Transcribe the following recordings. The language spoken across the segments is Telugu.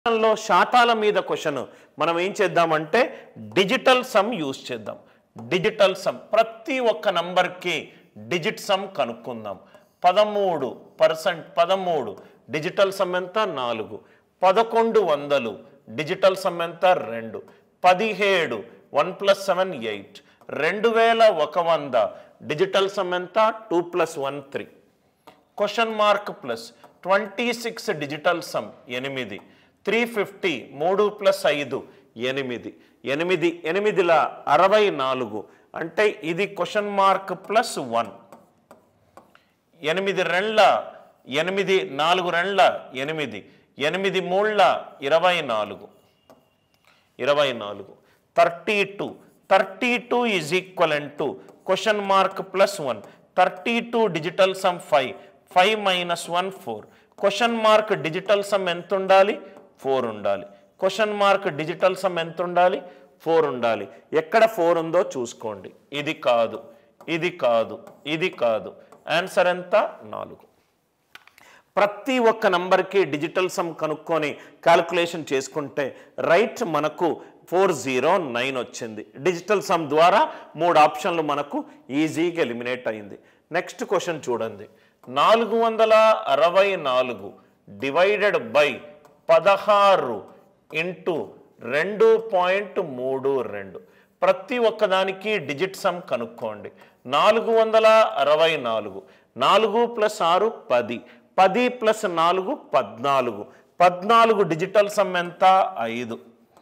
లో శాతాల మీద క్వశ్చన్ మనం ఏం చేద్దామంటే డిజిటల్ సమ్ యూజ్ చేద్దాం డిజిటల్ సమ్ ప్రతి ఒక్క నంబర్కి డిజిట్ సమ్ కనుక్కుందాం పదమూడు పర్సెంట్ పదమూడు డిజిటల్ సమ్ ఎంత నాలుగు పదకొండు వందలు డిజిటల్ సమ్ ఎంత రెండు పదిహేడు వన్ ప్లస్ సెవెన్ ఎయిట్ రెండు వేల ఒక వంద డిజిటల్ సమ్ ఎంత two plus one three question mark plus twenty six digital sum ఎనిమిది త్రీ ఫిఫ్టీ మూడు ప్లస్ ఐదు ఎనిమిది ఎనిమిది ఎనిమిదిల అరవై నాలుగు అంటే ఇది క్వశ్చన్ మార్క్ ప్లస్ వన్ ఎనిమిది రెండ్ల ఎనిమిది నాలుగు రెండ్ల ఎనిమిది ఎనిమిది మూళ్ళ ఇరవై నాలుగు ఇరవై నాలుగు thirty two thirty two is equal to question mark plus one thirty two digital sum five five minus one four question mark digital sum ఎంత ఉండాలి ఫోర్ ఉండాలి క్వశ్చన్ మార్క్ డిజిటల్ సమ్ ఎంత ఉండాలి ఫోర్ ఉండాలి ఎక్కడ ఫోర్ ఉందో చూసుకోండి ఇది కాదు ఇది కాదు ఇది కాదు ఆన్సర్ ఎంత నాలుగు ప్రతి ఒక్క నంబర్కి డిజిటల్ సమ్ కనుక్కొని క్యాల్కులేషన్ చేసుకుంటే రైట్ మనకు ఫోర్ జీరో నైన్ వచ్చింది డిజిటల్ సమ్ ద్వారా మూడు ఆప్షన్లు మనకు ఈజీగా ఎలిమినేట్ అయింది నెక్స్ట్ క్వశ్చన్ చూడండి నాలుగు వందల అరవై నాలుగు డివైడెడ్ బై పదహారు ఇంటూ రెండు పాయింట్ మూడు రెండు ప్రతి ఒక్కదానికి డిజిట్ సమ్ కనుక్కోండి నాలుగు వందల అరవై నాలుగు నాలుగు ప్లస్ ఆరు పది పది ప్లస్ నాలుగు పద్నాలుగు పద్నాలుగు డిజిటల్ సమ్ ఎంత ఐదు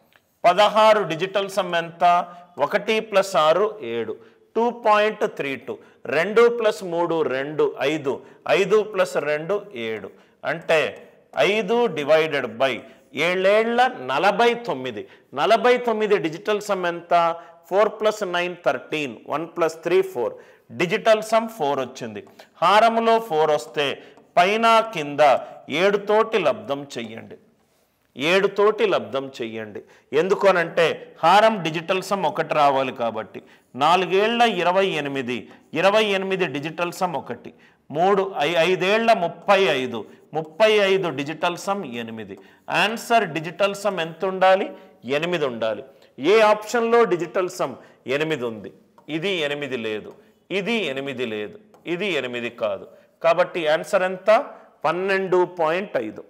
పదహారు డిజిటల్ సమ్ ఎంత ఒకటి ప్లస్ ఆరు ఏడు టూ పాయింట్ త్రీ టూ రెండు ప్లస్ మూడు రెండు ఐదు ఐదు ప్లస్ రెండు ఏడు అంటే ఐదు డివైడెడ్ బై ఏళ్ళేళ్ల నలభై తొమ్మిది నలభై తొమ్మిది డిజిటల్ సమ్ ఎంత four plus nine thirteen one plus three four digital sum four వచ్చింది హారంలో ఫోర్ వస్తే పైన కింద ఏడుతోటి లబ్ధం చెయ్యండి ఏడుతోటి లబ్ధం చెయ్యండి ఎందుకనంటే హారం డిజిటల్ సమ్ ఒకటి రావాలి కాబట్టి నాలుగేళ్ల ఇరవై ఎనిమిది ఇరవై ఎనిమిది డిజిటల్ సమ్ ఒకటి మూడు ఐ ఐదేళ్ల ముప్పై ఐదు ముప్పై ఐదు డిజిటల్ సమ్ ఎనిమిది ఆన్సర్ డిజిటల్ సమ్ ఎంత ఉండాలి ఎనిమిది ఉండాలి ఏ ఆప్షన్లో డిజిటల్ సమ్ ఎనిమిది ఉంది ఇది ఎనిమిది లేదు ఇది ఎనిమిది లేదు ఇది ఎనిమిది కాదు కాబట్టి ఆన్సర్ ఎంత పన్నెండు పాయింట్ ఐదు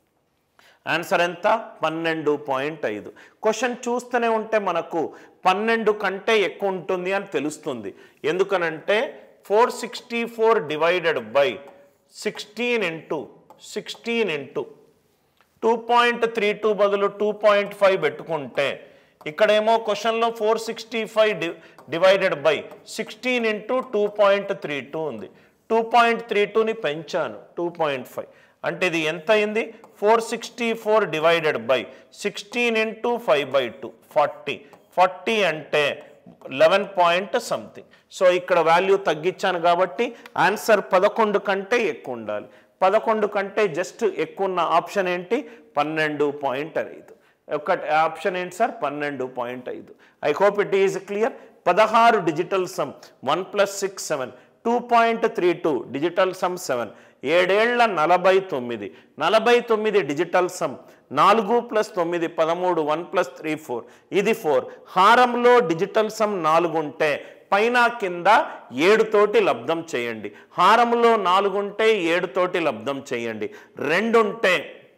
ఆన్సర్ ఎంత పన్నెండు పాయింట్ ఐదు క్వశ్చన్ చూస్తూనే ఉంటే మనకు పన్నెండు కంటే ఎక్కువ ఉంటుంది అని తెలుస్తుంది ఎందుకనంటే four sixty four divided by sixteen into sixteen into two point three two బదులు టూ పాయింట్ ఫైవ్ పెట్టుకుంటే ఇక్కడేమో క్వశ్చన్లో ఫోర్ సిక్స్టీ ఫైవ్ డి divided by sixteen into two point three two ఉంది టూ పాయింట్ త్రీ టూని పెంచాను టూ పాయింట్ ఫైవ్ అంటే ఇది ఎంత అయింది four sixty four divided by sixteen into five by two forty forty అంటే లెవెన్ పాయింట్ సంథింగ్ సో ఇక్కడ వాల్యూ తగ్గించాను కాబట్టి ఆన్సర్ పదకొండు కంటే ఎక్కువ ఉండాలి పదకొండు కంటే జస్ట్ ఎక్కువ ఉన్న ఆప్షన్ ఏంటి పన్నెండు పాయింట్ ఐదు ఒక ఆప్షన్ ఏంటి సార్ పన్నెండు పాయింట్ ఐదు I hope it is clear పదహారు digital sum one plus six seven two point three two digital sum seven ఏడేళ్ల నలభై తొమ్మిది నలభై తొమ్మిది డిజిటల్ సమ్ నాలుగు ప్లస్ తొమ్మిది పదమూడు వన్ ప్లస్ త్రీ ఫోర్ ఇది ఫోర్ హారంలో డిజిటల్ సమ్ నాలుగు ఉంటే పైన కింద ఏడుతోటి లబ్ధం చేయండి హారంలో నాలుగు ఉంటే ఏడుతోటి లబ్ధం చేయండి రెండుంటే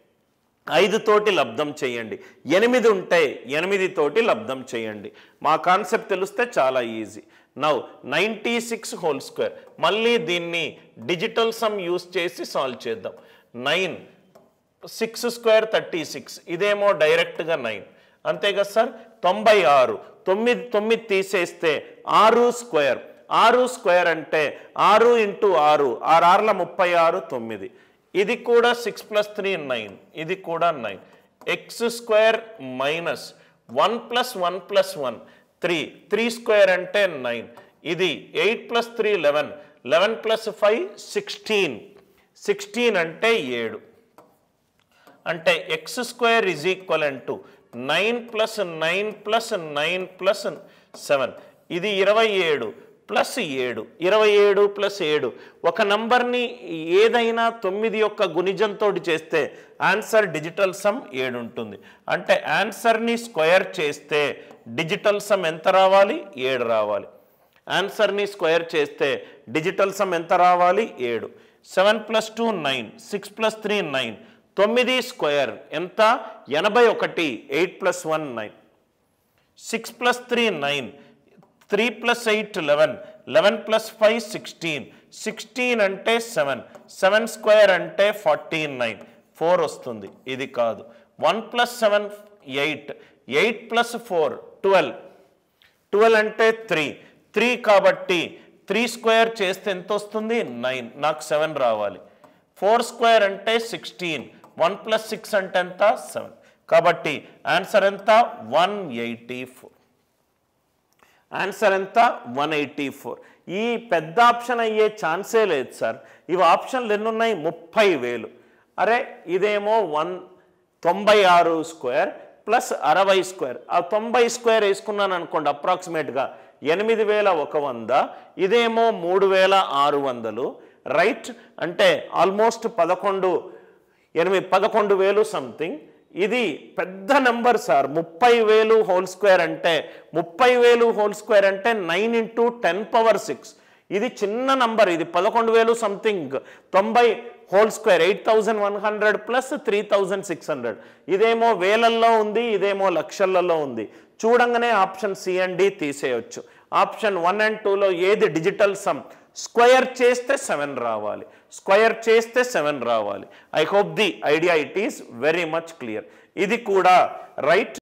ఐదు తోటి లబ్ధం చేయండి ఎనిమిది ఉంటే ఎనిమిది తోటి లబ్ధం చేయండి మా కాన్సెప్ట్ తెలిస్తే చాలా easy now ninety six whole square మళ్ళీ దీన్ని డిజిటల్ సమ్ యూస్ చేసి సాల్వ్ చేద్దాం nine six square thirty six ఇదేమో డైరెక్ట్గా నైన్ అంతే కదా సార్ తొంభై ఆరు తొమ్మిది తొమ్మిది తీసేస్తే ఆరు స్క్వేర్ ఆరు స్క్వేర్ అంటే ఆరు ఇంటూ ఆరు ఆరు ఆరుల ముప్పై ఆరు తొమ్మిది ఇది కూడా సిక్స్ ప్లస్ త్రీ నైన్ ఇది కూడా nine x square minus one plus one plus one three three square అంటే నైన్ ఇది eight plus three eleven eleven plus five sixteen sixteen అంటే ఏడు అంటే x square is equal to nine plus nine plus nine plus seven ఇది ఇరవై ఏడు ప్లస్ ఏడు ఇరవై ఏడు ప్లస్ ఏడు ఒక నంబర్ని ఏదైనా తొమ్మిది యొక్క గుణిజంతో చేస్తే ఆన్సర్ డిజిటల్ సమ్ ఏడు ఉంటుంది అంటే ఆన్సర్ని స్క్వేర్ చేస్తే డిజిటల్ సమ్ ఎంత రావాలి ఏడు రావాలి ఆన్సర్ని స్క్వేర్ చేస్తే డిజిటల్ సమ్ ఎంత రావాలి ఏడు seven plus two nine six plus three nine తొమ్మిది స్క్వేర్ ఎంత ఎనభై ఒకటి eight plus one nine six plus three nine three plus eight eleven eleven plus five sixteen sixteen అంటే సెవెన్ సెవెన్ స్క్వేర్ అంటే ఫార్టీ నైన్ ఫోర్ వస్తుంది ఇది కాదు one plus seven eight eight plus four twelve twelve అంటే త్రీ త్రీ కాబట్టి త్రీ స్క్వేర్ చేస్తే ఎంత వస్తుంది నైన్ నాకు సెవెన్ రావాలి ఫోర్ స్క్వేర్ అంటే సిక్స్టీన్ వన్ ప్లస్ సిక్స్ అంటే ఎంత సెవెన్ కాబట్టి ఆన్సర్ ఎంత వన్ ఎయిటీ ఫోర్ ఆన్సర్ ఎంత వన్ ఎయిటీ ఫోర్ ఈ పెద్ద ఆప్షన్ అయ్యే ఛాన్సే లేదు సార్ ఇవి ఆప్షన్లు ఎన్ని ఉన్నాయి ముప్పై వేలు అరే ఇదేమో వన్ తొంభై ఆరు స్క్వేర్ ప్లస్ అరవై స్క్వేర్ ఆ తొంభై స్క్వేర్ వేసుకున్నాను అనుకోండి అప్రాక్సిమేట్గా ఎనిమిది వేల ఒక వంద ఇదేమో మూడు వేల ఆరు వందలు రైట్ అంటే ఆల్మోస్ట్ పదకొండు ఎనిమిది పదకొండు వేలు సంథింగ్ ఇది పెద్ద నెంబర్ సార్ ముప్పై వేలు హోల్ స్క్వేర్ అంటే ముప్పై వేలు హోల్ స్క్వేర్ అంటే nine into ten power six ఇది చిన్న నంబర్ ఇది పదకొండు వేలు సంథింగ్ తొంభై whole square eight thousand one hundred plus three thousand six hundred ఇదేమో వేలల్లో ఉంది ఇదేమో లక్షలలో ఉంది చూడంగానే ఆప్షన్ సి అండ్ డి తీసేయొచ్చు ఆప్షన్ వన్ అండ్ టూలో ఏది డిజిటల్ సమ్ స్క్వయర్ చేస్తే సెవెన్ రావాలి స్క్వయర్ చేస్తే సెవెన్ రావాలి I hope the idea it is very much clear ఇది కూడా రైట్